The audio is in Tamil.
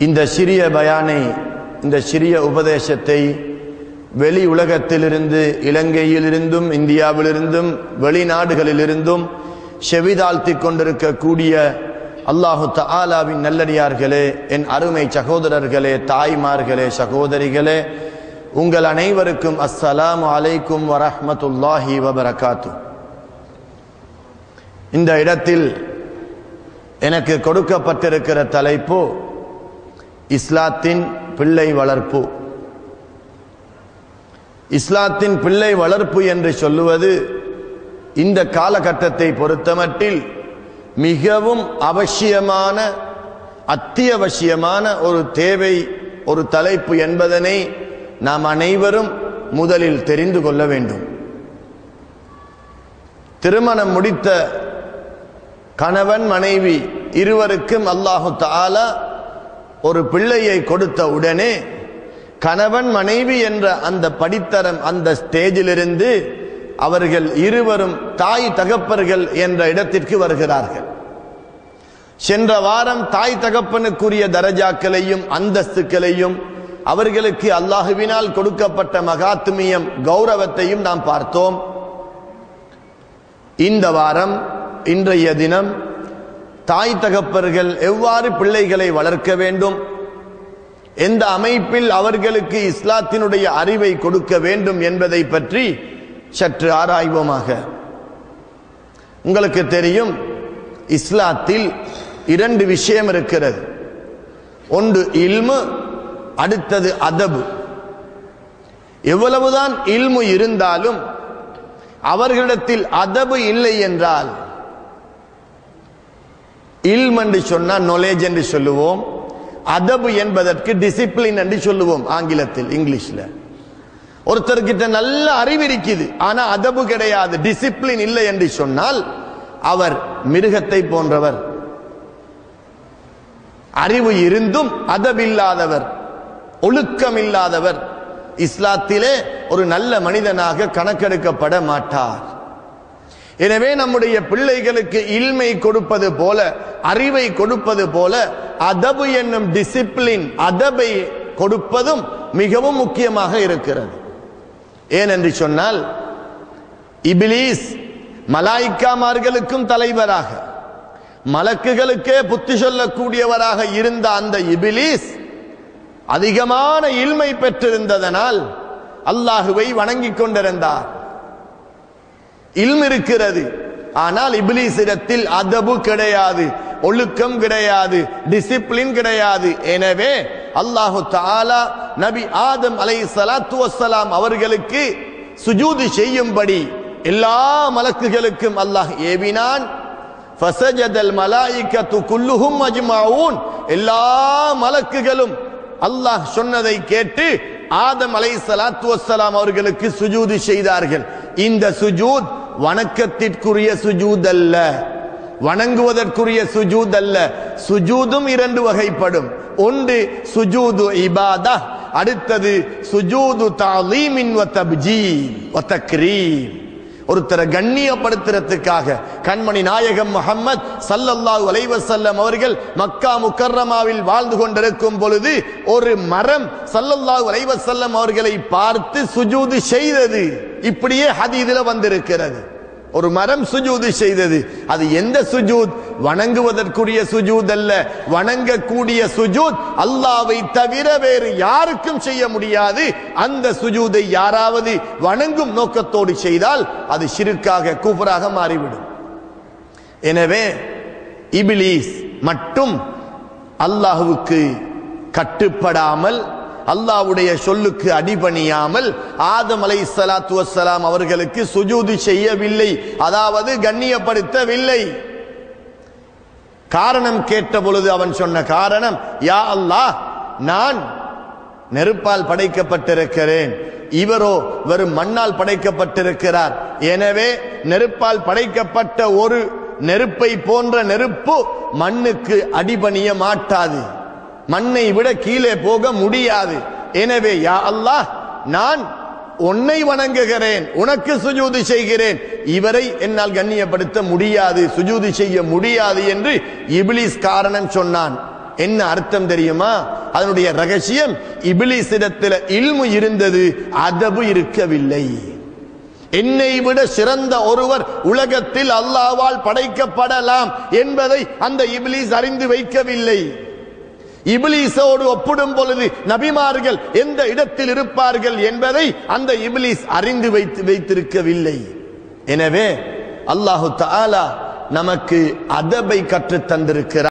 இந்த சிறிய பயானை இந்த சிறிய உபதேசத்தை வெளி உலகத்திலிருந்து இலங்கையிலிருந்தும் இந்தியாவிலிருந்தும் வெளிநாடுகளிலிருந்தும் செவிதாழ்த்தி கொண்டிருக்கக்கூடிய அல்லாஹு தஆலாவின் நல்லடியார்களே என் அருமை சகோதரர்களே தாய்மார்களே சகோதரிகளே உங்கள் அனைவருக்கும் அஸ்ஸலாமு அலைக்கும் வரஹ்மத்துல்லாஹி வபரகாத்து இந்த இடத்தில் எனக்கு கொடுக்கப்பட்டிருக்கிற தலைப்பு இஸ்லாத்தின் பிள்ளை வளர்ப்பு இஸ்லாத்தின் பிள்ளை வளர்ப்பு என்று சொல்லுவது இந்த காலகட்டத்தை பொறுத்தமட்டில் மிகவும் அவசியமான அத்தியாவசியமான ஒரு தேவை ஒரு தலைப்பு என்பதனை நாம் அனைவரும் முதலில் தெரிந்து கொள்ள வேண்டும் திருமணம் முடித்த கணவன் மனைவி இருவருக்கும் அல்லாஹு தாலா ஒரு பிள்ளையை கொடுத்த உடனே கணவன் மனைவி என்ற அந்த படித்தரம் அந்த ஸ்டேஜிலிருந்து அவர்கள் இருவரும் தாய் தகப்பர்கள் என்ற இடத்திற்கு வருகிறார்கள் சென்ற வாரம் தாய் தகப்பனுக்குரிய தரஜாக்களையும் அந்தஸ்துக்களையும் அவர்களுக்கு அல்லாஹுவினால் கொடுக்கப்பட்ட மகாத்மியம் கௌரவத்தையும் நாம் பார்த்தோம் இந்த வாரம் இன்றைய தினம் தாய் தகப்பர்கள் எவ்வாறு பிள்ளைகளை வளர்க்க வேண்டும் எந்த அமைப்பில் அவர்களுக்கு இஸ்லாத்தினுடைய அறிவை கொடுக்க வேண்டும் என்பதை பற்றி சற்று ஆராய்வோமாக உங்களுக்கு தெரியும் இஸ்லாத்தில் இரண்டு விஷயம் இருக்கிறது ஒன்று இல்மு அடுத்தது அதபு எவ்வளவுதான் இல்மு இருந்தாலும் அவர்களிடத்தில் அதபு இல்லை என்றால் இல்ம் என்று சொன்னால் நாலேஜ் என்று சொல்லுவோம் அதபு என்பதற்கு டிசிப்ளின் என்று சொல்லுவோம் ஆங்கிலத்தில் இங்கிலீஷ்ல ஒருத்தர்கிட்ட நல்ல அறிவு இருக்குது ஆனா அதபு கிடையாது டிசிப்ளின் இல்லை என்று சொன்னால் அவர் மிருகத்தை போன்றவர் அறிவு இருந்தும் அதபில்லாதவர் ஒழுக்கம் இல்லாதவர் இஸ்லாத்திலே ஒரு நல்ல மனிதனாக கணக்கெடுக்கப்பட மாட்டார் எனவே நம்முடைய பிள்ளைகளுக்கு இல்மை கொடுப்பது போல அறிவை கொடுப்பது போல அதபு என்னும் டிசிப்ளின் அதபை கொடுப்பதும் மிகவும் முக்கியமாக இருக்கிறது ஏனென்று சொன்னால் இபிலீஸ் மலாய்க்காமார்களுக்கும் தலைவராக மலக்குகளுக்கே புத்தி சொல்லக்கூடியவராக இருந்த அந்த இபிலீஸ் அதிகமான இல்மை பெற்றிருந்ததனால் அல்லாஹுவை வணங்கிக் கொண்டிருந்தார் இல்ம் இருக்கிறது ஆனால் இபிலிசிடத்தில் அதபு கிடையாது ஒழுக்கம் கிடையாது டிசிப்ளின் கிடையாது எனவே அல்லாஹு தாலா நபி ஆதம் அலை சலாத்து வசலாம் அவர்களுக்கு சுஜூது செய்யும்படி எல்லா மலக்குகளுக்கும் அல்லாஹ் ஏவினான் ஃபசஜதல் மலாயிகத்து குல்லுஹும் அஜ்மாஊன் எல்லா மலக்குகளும் அல்லாஹ் சொன்னதை கேட்டு ஆதம் அலை சலாத்து வசலாம் அவர்களுக்கு சுஜூது செய்தார்கள் இந்த சுஜூத் வணக்கத்திற்குரிய சுஜூத் அல்ல வணங்குவதற்குரிய சுஜூத் அல்ல சுஜூதும் இரண்டு வகைப்படும் ஒன்று சுஜூது இபாதா அடுத்தது சுஜூது தாலீமின் வ தப்ஜீல் வ தக்ரீம் ஒருத்தரை கண்ணியப்படுத்துறதுக்காக கண்மணி நாயகம் முகம்மது சல்லல்லாஹு அலைவசல்லம் அவர்கள் மக்கா முக்கர்ரமாவில் வாழ்ந்து கொண்டிருக்கும் பொழுது ஒரு மரம் சல்லல்லாஹு அலைவசல்லம் அவர்களை பார்த்து சுஜூது செய்தது இப்படியே ஹதீதுல வந்திருக்கிறது ஒரு மரம் சுஜூது செய்தது அது எந்த சுஜூத் வணங்குவதற்குரிய சுஜூத் அல்ல வணங்கக்கூடிய சுஜூத் அல்லாவை தவிர வேறு யாருக்கும் செய்ய முடியாது அந்த சுஜூதை யாராவது வணங்கும் நோக்கத்தோடு செய்தால் அது ஷிருக்காக கூஃபராக மாறிவிடும் எனவே இபிலீஸ் மட்டும் அல்லாஹுவுக்கு கட்டுப்படாமல் அல்லாவுடைய சொல்லுக்கு அடிபணியாமல் ஆதம் அலை சலாத்து வசலாம் அவர்களுக்கு சுஜூது செய்யவில்லை அதாவது கண்ணியப்படுத்தவில்லை காரணம் கேட்ட பொழுது அவன் சொன்ன காரணம் யா அல்லாஹ் நான் நெருப்பால் படைக்கப்பட்டிருக்கிறேன் இவரோ வெறும் மண்ணால் படைக்கப்பட்டிருக்கிறார் எனவே நெருப்பால் படைக்கப்பட்ட ஒரு நெருப்பை போன்ற நெருப்பு மண்ணுக்கு அடிபணிய மாட்டாது மண்ணை விட கீழே போக முடியாது எனவே யா அல்லாஹ் நான் உன்னை வணங்குகிறேன் உனக்கு சுஜூது செய்கிறேன் இவரை என்னால் கண்ணியப்படுத்த முடியாது சுஜூது செய்ய முடியாது என்று இபிலிஸ் காரணம் சொன்னான் என்ன அர்த்தம் தெரியுமா அதனுடைய ரகசியம் இபிலிசிடத்தில் இல்மு இருந்தது அதபு இருக்கவில்லை என்னை விட சிறந்த ஒருவர் உலகத்தில் அல்லாவால் படைக்கப்படலாம் என்பதை அந்த இபிலிஸ் அறிந்து வைக்கவில்லை இபிலிஸோடு ஒப்பிடும் பொழுது நபிமார்கள் எந்த இடத்தில் இருப்பார்கள் என்பதை அந்த இபிலிஸ் அறிந்து வைத்து வைத்திருக்கவில்லை எனவே அல்லாஹு தஆலா நமக்கு அதபை கற்றுத் தந்திருக்கிறார்